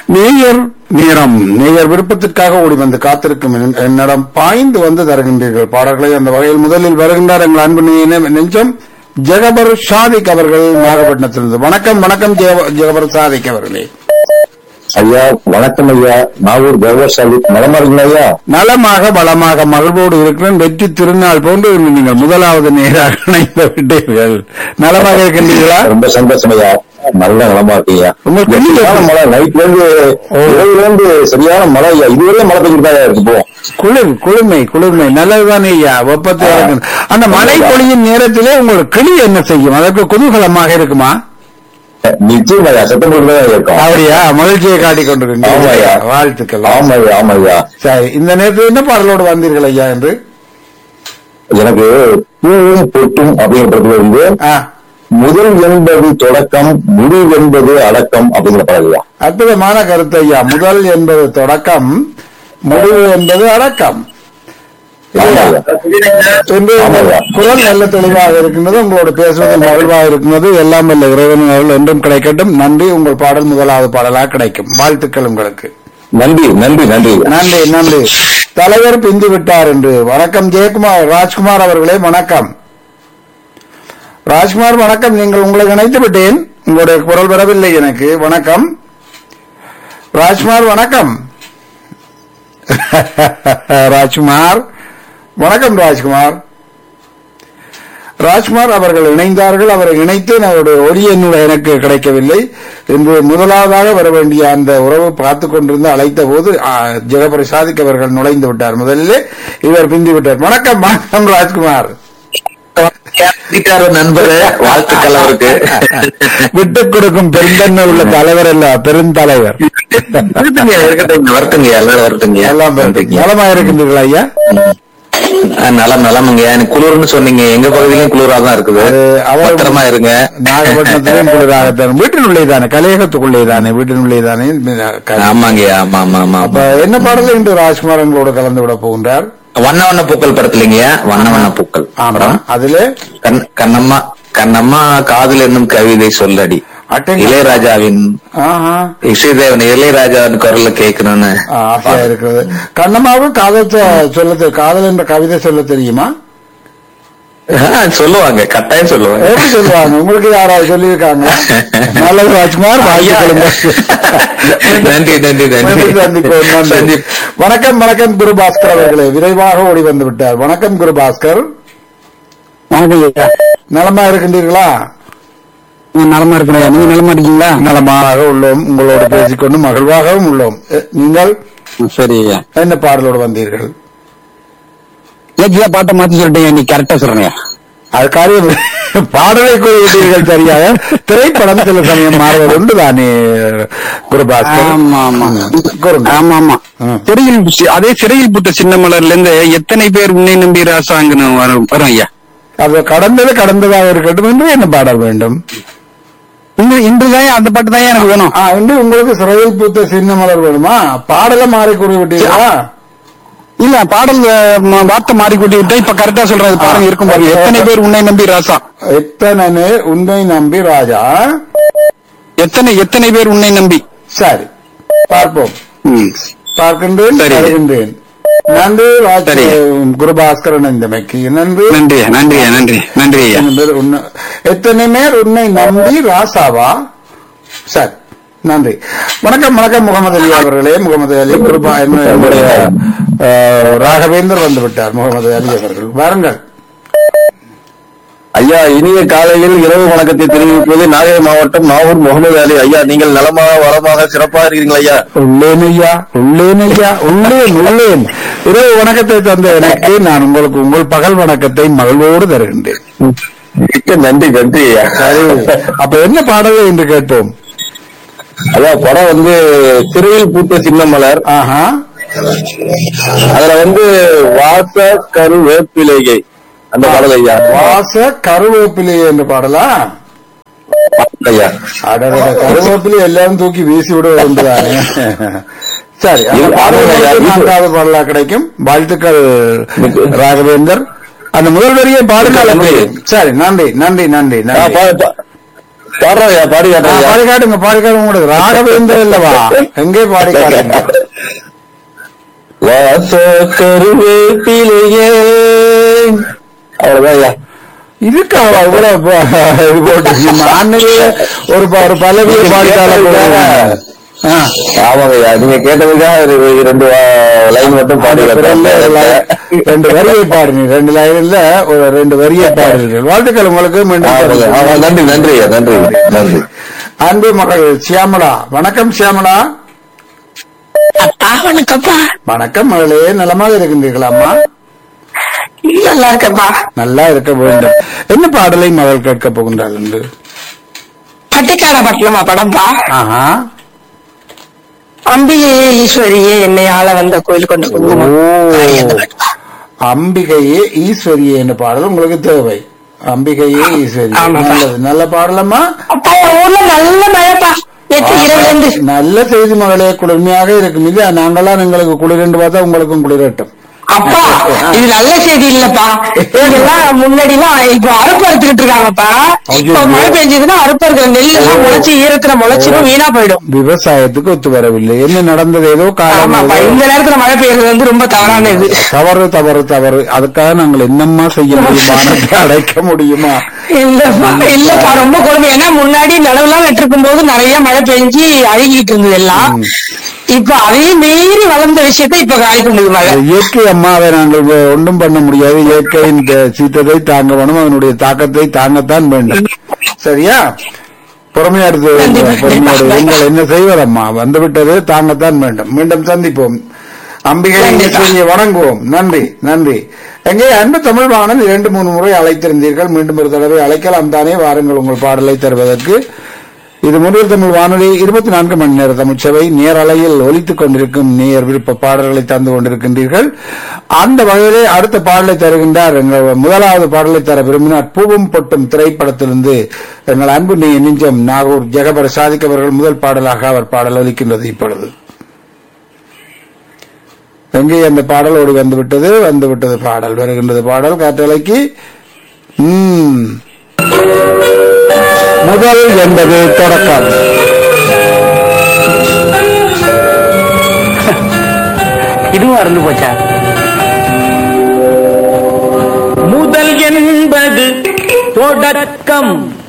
நேயர் நேரம் நேயர் விருப்பத்திற்காக ஓடி வந்து காத்திருக்கும் என்- என்னிடம் பாய்ந்து வந்து தருகின்றீர்கள் பாடல்களை அந்த வகையில் முதலில் வருகின்றார் எங்கள் அன்பு நெ- நெஞ்சம் ஜெகபர் ஷாதிக் அவர்கள் நாகப்பட்டினத்திலிருந்து வணக்கம் வணக்கம் ஜெக- ஜெகபர் சாதிக் அவர்களே ஐயா வணக்கம் ஐயா நாகூர் தேவசாலி நலமா இருக்கீங்களா ஐயா நலமாக பலமாக மகிழ்வோடு இருக்கிறேன் வெற்றி திருநாள் போன்று இன்று நீங்கள் முதலாவது நேராக இணைந்து விட்டீர்கள் நலமாக இருக்கின்றீர்களா ரொம்ப சந்தோஷம் ஐயா நல்ல நலமா இருக்கு ஐயா உங்களுக்கு சரியான மழை நைட்ல இருந்து இரவுல இருந்து சரியான மழை ஐயா இதுவரை மழை பெஞ்சுட்டு தான் இருக்கு இப்போ குளிர் குளுமை குளிர்மை நல்லதுதானே ஐயா வெப்பத்தை இறக்கணும். அந்த மழை பொழியின் நேரத்திலே உங்கள் கிளி என்ன செய்யும் அதற்கு குதூகலமாக இருக்குமா நிச்சயம் ஐயா சத்தம் போட்டு தான் இருக்கும் அப்படியா மகிழ்ச்சியை காட்டிக் ஆமா கொண்டிருக்கீங்க ஐயா. வாழ்த்துக்கள் ஆமா ஐயா ஆமா ஐயா சரி இந்த நேரத்தில் என்ன பாடலோடு வந்தீர்கள் ஐயா என்று எனக்கு பூவும் பொட்டும் அப்படிங்கிறதுல இருந்து ஆ, முதல் என்பது தொடக்கம் முடிவு என்பது அடக்கம் அப்படிங்கிற படம் ஐயா அற்புதமான கருத்து ஐயா முதல் என்பது தொடக்கம் முடிவு என்பது அடக்கம் ஆமா ஐயா என்று ஆமாய்யா. குரல் நல்ல தெளிவாக இருக்கின்றது உங்களோட பேசுவதில் மகிழ்வாக இருக்கின்றது எல்லாம் வல்ல இறைவனின் அருள் என்றும் கிடைக்கட்டும் நன்றி உங்கள் பாடல் முதலாவது பாடலாக கிடைக்கும் வாழ்த்துக்கள் உங்களுக்கு நன்றி நன்றி நன்றி நன்றி நன்றி தலைவர் பிந்து விட்டார் என்று வணக்கம் ஜெயக்குமார் ராஜ்குமார் அவர்களே வணக்கம் ராஜ்குமார் வணக்கம் நீங்கள் உங்களை இணைத்து விட்டேன் உங்களுடைய குரல் வரவில்லை எனக்கு வணக்கம் ராஜ்குமார் வணக்கம் ராஜ்குமார் வணக்கம் ராஜ்குமார் ராஜ்குமார் அவர்கள் இணைந்தார்கள் அவரை இணைத்தேன் அவருடைய ஒளி என்னுடைய எனக்கு கிடைக்கவில்லை என்று முதலாவதாக வர வேண்டிய அந்த உறவு பார்த்து கொண்டிருந்து அழைத்த போது ஆ, ஜெகபிரசாதிக் அவர்கள் நுழைந்து விட்டார் முதலிலே இவர் பிந்தி விட்டார் வணக்கம் வணக்கம் ராஜ்குமார் வீட்டார நண்பர் வாழ்த்துக்கள் அவருக்கு விட்டுக் கொடுக்கும் பெருந்தன்மை உள்ள தலைவர் அல்ல பெருந்தலைவர் இருக்கட்டுங்க இருக்கட்டுங்க வரட்டுங்க எல்லாரும் வரட்டுங்க எல்லாம் நலமா இருக்கின்றீர்களா ஐயா நலம் நலமுங்க எனக்கு குளிர்னு சொன்னீங்க எங்க பகுதியிலும் குளிரா தான் இருக்குது அது அவர் பத்திரமா இருங்க நாகப்பட்டினத்திலும் குளிராகத்தான் வீட்டினுள்ளே தானே கலையகத்துக்குள்ளே தானே வீட்டினுள்ளே தானே ஆமாங்க ஆமா ஆமா ஆமா அப்ப என்ன பாடல் இன்று ராஜ்குமார் எங்களோடு கலந்து விட போகின்றார் வண்ண வண்ண பூக்கள் படத்துலங்க வண்ண வண்ண பூக்கள் ஆமா அதுல கண்- கண்ணம்மா கண்ணம்மா காதல் என்னும் கவிதை சொல்லடி அட்டங்க இளையராஜாவின் ஆஹா இசைதேவன் இளையராஜாவின் குரல்ல கேட்கணும்னு ஆ, ஆசையா இருக்கிறது கண்ணம்மாவும் காதல் சொ- சொல்ல தெ- காதல் என்ற கவிதை சொல்ல தெரியுமா ஆ, சொல்லுவாங்க கட்டாயம் சொல்லுவாங்க எப்படி சொல்லுவாங்க உங்களுக்கு யாராவது சொல்லியிருக்காங்க நல்லது ராஜ்குமார் வாழ்த்துக்களுங்க நன்றி நன்றி நன்றி மீண்டும் சந்திப்போம். நன்றி. நன்றி வணக்கம் வணக்கம் குரு பாஸ்கர் அவர்களே விரைவாக ஓடி வந்து விட்டார் வணக்கம் குரு பாஸ்கர் நலமா இருக்கின்றீர்களா நலமா இருக்கிறேன் நீங்க நலமா இருக்கீங்களா நலமாக உள்ளோம் உங்களோடு பேசிக்கொண்டு மகிழ்வாகவும் உள்ளோம் எ, நீங்கள் சரி ஐயா என்ன பாடலோடு வந்தீர்கள் ஏச்சியா பாட்டை மாத்தி சொல்லிட்டீங்க நீ கரெக்டா சொல்றீங்க அது காரியம் இல்லை. பாடலை கூறிவிட்டீர்கள் சரியாக திரைப்படம் சில சமயம் மாறுவது உண்டு தானே குரு பாஸ்கர் ஆமா ஆமா கூறுங்க ஆமா ஆமா ம். சிறையில் சி- அதே சிறையில் புத்த சின்ன மலர்ல இருந்து எத்தனை பேர் உன்னை நம்பி ராசாங்கன்னு வரும் வரும் ஐயா அது கடந்தது கடந்ததாக இருக்கட்டும் என்று என்ன பாடல் வேண்டும் இன்று இன்றுதான் அந்த பாட்டு தான் எனக்கு வேணும் ஆ, இன்று உங்களுக்கு சிறையில் பூத்த சின்ன மலர் வேணுமா பாடலை மாறி கூறிவிட்டீர்களா இல்ல பாடல் அஹ், ம- வார்த்தை மாறி கூட்டி விட்டா இப்ப கரெக்டா சொல்றது பாருங்க இருக்கும் பாருங்க எத்தனை பேர் உன்னை நம்பி ராசா எத்தனை நேர் உன்னை நம்பி ராஜா எத்தனை எத்தனை பேர் உன்னை நம்பி சரி பார்ப்போம் ம். பார்க்கின்றேன் சரி. தருகின்றேன் நன்றி ராஜ் சரி. குருபாஸ்கரன் இந்தமைக்கு நன்றி நன்றி ஐயா, நன்றி ஐயா, நன்றி நன்றி ஐயா எத்தனை பேர் உன்னை- எத்தனை பேர் உன்னை நம்பி ராசாவா சரி நன்றி வணக்கம் வணக்கம் முகமது அலி அவர்களே முகமது அலி குருபா என்னுடைய அஹ், ராகவேந்தர் வந்து விட்டார் முகமது அலி அவர்கள் வாருங்கள் ஐயா இனிய காலையில் இரவு வணக்கத்தை தெரிவிப்பது நாகை மாவட்டம் நாகூர் முகமது அலி ஐயா நீங்கள் நலமாக வளமாக சிறப்பாக இருக்கிறீங்களா ஐயா உள்ளேன் ஐயா உள்ளேன் ஐயா உள்ளேன் உள்ளேன் இரவு வணக்கத்தை தந்த எனக்கு நான் உங்களுக்கு உங்கள் பகல் வணக்கத்தை மகிழ்வோடு தருகின்றேன் மிக்க நன்றி நன்றி ஐயா சரி அப்ப என்ன பாடலை என்று கேட்டோம் ஐயா படம் வந்து சிறையில் பூத்த சின்ன மலர் ஆஹா அதுல வந்து வாச கரு வேப்பிலைகை அந்த பாடல் ஐயா வாச கருவேப்பிலை என்று பாடலா ஐயா அடடட கருவேப்பிலை எல்லாரும் தூக்கி வீசி விட வேண்டுதானே சரி அந்த இது- பாடல் ஆமாம் ஐயா, இது- நான்காவது பாடலா கிடைக்கும் வாழ்த்துக்கள் ராகவேந்தர் அந்த முதல் வரியை பாடுங்கள் நன்றி. சரி நன்றி நன்றி நன்றி ஆ, நன்றி பா- பா- பாடுறா பாடி ஆ, காட்டுறா பாடி காட்டுங்க பாடி காட்டுங்க உங்களுக்கு ராகவேந்தர் இல்லவா எங்கே பாடி காட்டுங்க வாச கருவேப்பிலையே அவ்வளவுதான் ஐயா இருக்கா இவ்வளவு ப- இது போட்டு அன்னைக்கு ஒரு ப- ஒரு பல்லவியை பாடிட்டாலும் கூட ஆ. ஆமாங்க ஐயா நீங்க கேட்டதுக்காக ஒரு ரெண்டு லைன் மட்டும் பாடி ரெண்டு லை- ரெண்டு வரியை பாடுங்க ரெண்டு லைன்ல ஒரு ரெண்டு வரியை பாடுறீர்கள் வாழ்த்துக்கள் உங்களுக்கு மீண்டும் ஆமாங்க. ஆமா, சந்திப்போம். நன்றி நன்றி ஐயா நன்றி நன்றி அன்பு மகள் சியாமளா வணக்கம் சியாமளா அப்பா வணக்கம்ப்பா வணக்கம் மகளே நலமாக இருக்கின்றீர்களாம்மா நல்லா இருக்கப்பா நல்லா இருக்க வேண்டும் என்ன பாடலை மகள் கேட்க போகின்றாள் என்று பட்டிக்காட பட்டணமா படம்பா ஆஹா அம்பிகையே ஈஸ்வரியே என்னை ஆள வந்த கோயில் கொண்ட குங்குமம் ஓ அம்பிகையே ஈஸ்வரியே என்ற பாடல் உங்களுக்கு தேவை அம்பிகையே ஈஸ்வரி ஆமாப்பா. நல்லது நல்ல பாடலம்மா அப்பா என் ஊர்ல நல்ல மழைப்பா எட்டு இரவுல இருந்து நல்ல செய்தி மகளே குளிர்மையாக இருக்கும் இல்ல நாங்கெல்லாம் எங்களுக்கு குளிரண்டு பார்த்தா உங்களுக்கும் குளிரட்டும் அப்பா இது நல்ல செய்தி இல்லப்பா இதெல்லாம் முன்னாடி எல்லாம் இப்ப அறுப்பு அறுத்துக்கிட்டு இருக்காங்கப்பா ஐயோ. இப்ப மழை பெஞ்சதுன்னா அறுப்பு இருக்கிற நெல் எல்லாம் முளைச்சு ஈரத்துல முளைச்சிடும் வீணா போயிடும் விவசாயத்துக்கு ஒத்து வரவில்லை என்ன நடந்தது ஏதோ காரணம் ஆமாப்பா ஏதோ இந்த நேரத்துல மழை பெய்யறது வந்து ரொம்ப தவறான இது தவறு தவறு தவறு அதுக்காக நாங்கள் என்னம்மா செய்ய முடியுமா வானத்தை அடைக்க முடியுமா இல்லப்பா இல்லப்பா ரொம்ப கொடுமை ஏன்னா முன்னாடி நிலவுலாம் நட்டிருக்கும் போது நிறைய மழை பெஞ்சு அழுகிட்டு இருந்தது எல்லாம் இப்ப அதையும் மீறி வளர்ந்த விஷயத்த இப்ப காய்க்க முடியும் மழை இயற்கை அம்மாவை நாங்கள் வே- ஒன்றும் பண்ண முடியாது இயற்கையின் த- சீற்றத்தை தாங்க வேணும் அதனுடைய தாக்கத்தை தாங்கத்தான் வேண்டும் சரியா பொறுமையாடு கண்டிப்பா. பொறுமையாடு நீங்கள் என்ன செய்வதம்மா வந்துவிட்டது தாங்கத்தான் வேண்டும் மீண்டும் சந்திப்போம் அம்பிகை கண்டிப்பா. ஈஸ்வரியை வணங்குவோம் நன்றி நன்றி எங்கே அன்பு தமிழ் வாணன் இரண்டு மூணு முறை அழைத்திருந்தீர்கள் மீண்டும் ஒரு தடவை அழைக்கலாம் தானே வாருங்கள் உங்கள் பாடலை தருவதற்கு இது முதல் தமிழ் வானொலி இருபத்தி நான்கு மணி நேர தமிழ்ச்சபை நேரலையில் ஒலித்துக் கொண்டிருக்கும் நேர் விருப்ப பாடல்களை தந்து கொண்டிருக்கின்றீர்கள் அந்த வகையிலே அடுத்த பாடலை தருகின்றார் எங்கள் முதலாவது பாடலை தர விரும்பினார் பூவும் பொட்டும் திரைப்படத்திலிருந்து எங்கள் அன்பு நீ நெஞ்சம் நாகூர் ஜெகபர் சாதிக் அவர்கள் முதல் பாடலாக அவர் பாடல் ஒலிக்கின்றது இப்பொழுது எங்கே அந்த பாடல் ஓடி வந்துவிட்டது வந்துவிட்டது பாடல் வருகின்றது பாடல் காற்றலைக்கு ம். முதல் என்பது தொடக்கம் இதுவும் அறந்து போச்சா முதல் என்பது தொடக்கம்